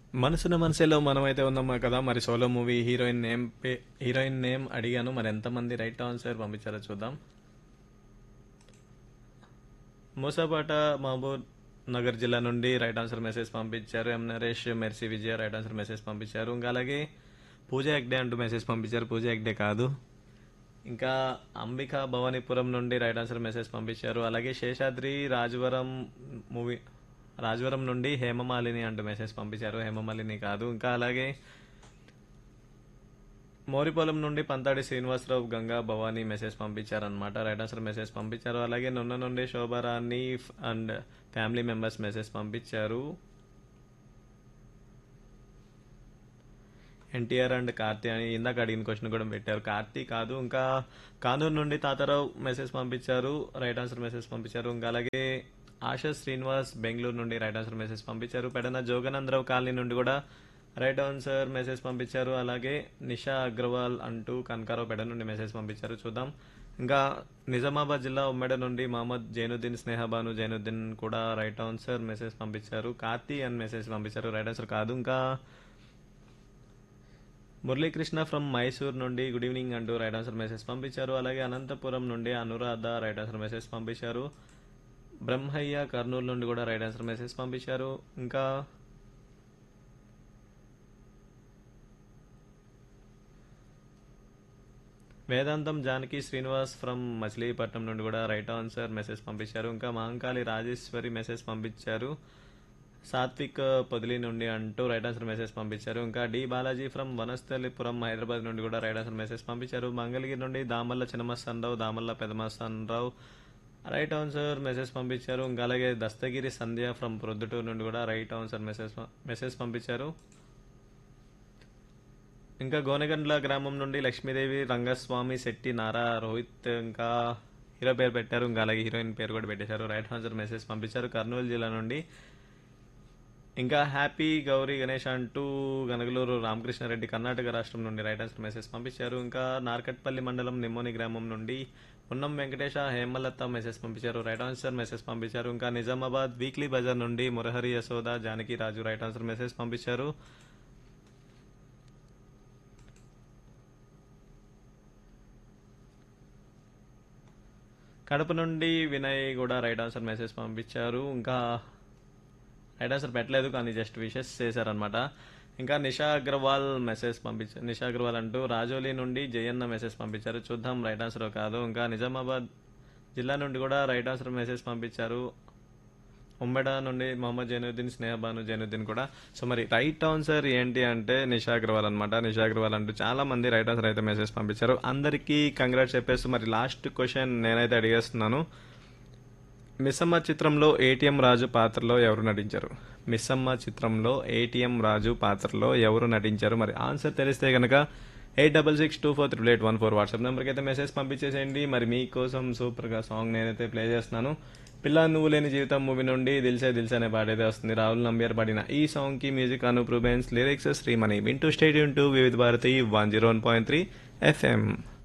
మనసున మనసేలో మనమైతే ఉన్నామా కదా మరి సోలో మూవీ హీరోయిన్ నేమ్ పే- హీరోయిన్ నేమ్ అడిగాను మరి ఎంతమంది రైట్ ఆన్సర్ పంపించారో చూద్దాం మూసాపాట మహబూబ్ నగర్ జిల్లా నుండి రైట్ ఆన్సర్ మెసేజ్ పంపించారు M Naresh Mercy Vijaya right answer message పంపించారు ఇంకా అలాగే పూజ ఎగ్డే అంటూ మెసేజ్ పంపించారు పూజ ఎగ్డే కాదు ఇంకా అంబిక భవానీపురం నుండి రైట్ ఆన్సర్ మెసేజ్ పంపించారు అలాగే శేషాద్రి రాజవరం మూవీ రాజవరం నుండి హేమమాలిని అంటూ మెసేజ్ పంపించారు హేమమాలిని కాదు ఇంకా అలాగే మోరిపోలం నుండి పంతాడి శ్రీనివాసరావు గంగా భవానీ మెసేజ్ పంపించారనమాట రైట్ ఆన్సర్ మెసేజ్ పంపించారు అలాగే నున్న నుండి Shobharani and family members message పంపించారు ఎన్టీఆర్ అండ్ కార్తీ అని ఇందాక అడిగిన క్వశ్చన్ కూడా పెట్టారు కార్తీ కాదు ఇంకా కానూరు నుండి తాతారావు మెసేజ్ పంపించారు రైట్ ఆన్సర్ మెసేజ్ పంపించారు ఇంకా అలాగే ఆశా శ్రీనివాస్ బెంగళూరు నుండి రైట్ ఆన్సర్ మెసేజ్ పంపించారు పెడన జోగనందరావు కాలనీ నుండి కూడా రైట్ ఆన్సర్ మెసేజ్ పంపించారు అలాగే నిషా అగ్రవాల్ అంటూ కనకారావు పెడ నుండి మెసేజ్ పంపించారు చూద్దాం ఇంకా నిజామాబాద్ జిల్లా ఉమ్మడి నుండి మహమ్మద్ జైనుద్దీన్ స్నేహబాను జైనుద్దీన్ కూడా రైట్ ఆన్సర్ మెసేజ్ పంపించారు కార్తీ అని మెసేజ్ పంపించారు రైట్ ఆన్సర్ కాదు ఇంకా మురళీకృష్ణ ఫ్రమ్ మైసూర్ నుండి గుడ్ ఈవినింగ్ అంటూ రైట్ ఆన్సర్ మెసేజ్ పంపించారు అలాగే అనంతపురం నుండి అనురాధ రైట్ ఆన్సర్ మెసేజ్ పంపించారు బ్రహ్మయ్య కర్నూలు నుండి కూడా రైట్ ఆన్సర్ మెసేజ్ పంపించారు ఇంకా వేదాంతం జానకి శ్రీనివాస్ ఫ్రమ్ మచిలీపట్నం నుండి కూడా రైట్ ఆన్సర్ మెసేజ్ పంపించారు ఇంకా మహంకాళి రాజేశ్వరి మెసేజ్ పంపించారు సాత్విక్ పొదిలి నుండి అంటూ రైట్ ఆన్సర్ మెసేజ్ పంపించారు ఇంకా డి బాలాజీ ఫ్రమ్ వనస్థలిపురం హైదరాబాద్ నుండి కూడా రైట్ ఆన్సర్ మెసేజ్ పంపించారు మంగళగిరి నుండి Damalla Chinnamastanarao Damalla Pedamastanarao right answer message పంపించారు ఇంకా అలాగే దస్తగిరి సంధ్య ఫ్రమ్ ప్రొద్దుటూరు నుండి కూడా రైట్ ఆన్సర్ మెసేజ్ మెసేజ్ పంపించారు ఇంకా గోనెగండ్ల గ్రామం నుండి లక్ష్మీదేవి రంగస్వామి శెట్టి నారా రోహిత్ ఇంకా హీరో పేరు పెట్టారు ఇంకా అలాగే హీరోయిన్ పేరు కూడా పెట్టేశారు రైట్ ఆన్సర్ మెసేజ్ పంపించారు కర్నూలు జిల్లా నుండి ఇంకా హ్యాపీ గౌరీ గణేష్ అంటూ గనగలూరు రామకృష్ణారెడ్డి కర్ణాటక రాష్ట్రం నుండి రైట్ ఆన్సర్ మెసేజ్ పంపించారు ఇంకా నార్కట్పల్లి మండలం నిమ్మోని గ్రామం నుండి ఉన్నం వెంకటేశ హేమలత మెసేజ్ పంపించారు రైట్ ఆన్సర్ మెసేజ్ పంపించారు ఇంకా నిజామాబాద్ వీక్లీ బజార్ నుండి Murahari Yashoda Janaki Raju right answer message పంపించారు కడప నుండి వినయ్ కూడా రైట్ ఆన్సర్ మెసేజ్ పంపించారు ఇంకా రైట్ ఆన్సర్ పెట్టలేదు కానీ జస్ట్ విషెస్ చేశారనమాట ఇంకా నిషా అగ్రవాల్ మెసేజ్ పంపించారు నిషా అగ్రవాల్ అంటూ రాజోలి నుండి జయన్న మెసేజ్ పంపించారు చూద్దాం రైట్ ఆన్సర్ కాదు ఇంకా నిజామాబాద్ జిల్లా నుండి కూడా రైట్ ఆన్సర్ మెసేజ్ పంపించారు ఉమ్మెడ నుండి మొహమ్మద్ జైనుద్దీన్ స్నేహబాను జైనుద్దీన్ కూడా సో మరి రైట్ ఆన్సర్ ఏంటి అంటే నిషా అగ్రవాల్ అనమాట నిషా అగ్రవాల్ అంటూ చాలా మంది రైట్ ఆన్సర్ అయితే మెసేజ్ పంపించారు అందరికీ కంగ్రాట్స్ చెప్పేస్తూ మరి లాస్ట్ క్వశ్చన్ నేనైతే అడిగేస్తున్నాను మిస్సమ్మ చిత్రంలో ఏటీఎం రాజు పాత్రలో ఎవరు నటించారు మిస్సమ్మ చిత్రంలో ఏటీఎం రాజు పాత్రలో ఎవరు నటించారు మరి ఆన్సర్ తెలిస్తే కనుక eight double six two four triple eight one four WhatsApp నెంబర్కి అయితే మెసేజ్ పంపించేసేయండి మరి మీకోసం సూపర్గా సాంగ్ నేనైతే ప్లే చేస్తున్నాను పిల్ల నువ్వు లేని జీవితం మూవీ నుండి దిల్సే దిల్సే అనే పాటైతే వస్తుంది రాహుల్ నంబియర్ పాడిన ఈ సాంగ్ కి మ్యూజిక్ అనూప్ రూబెన్స్ లిరిక్స్ శ్రీమణి వింటూ stadium to Vividh Bharati one zero one point three FM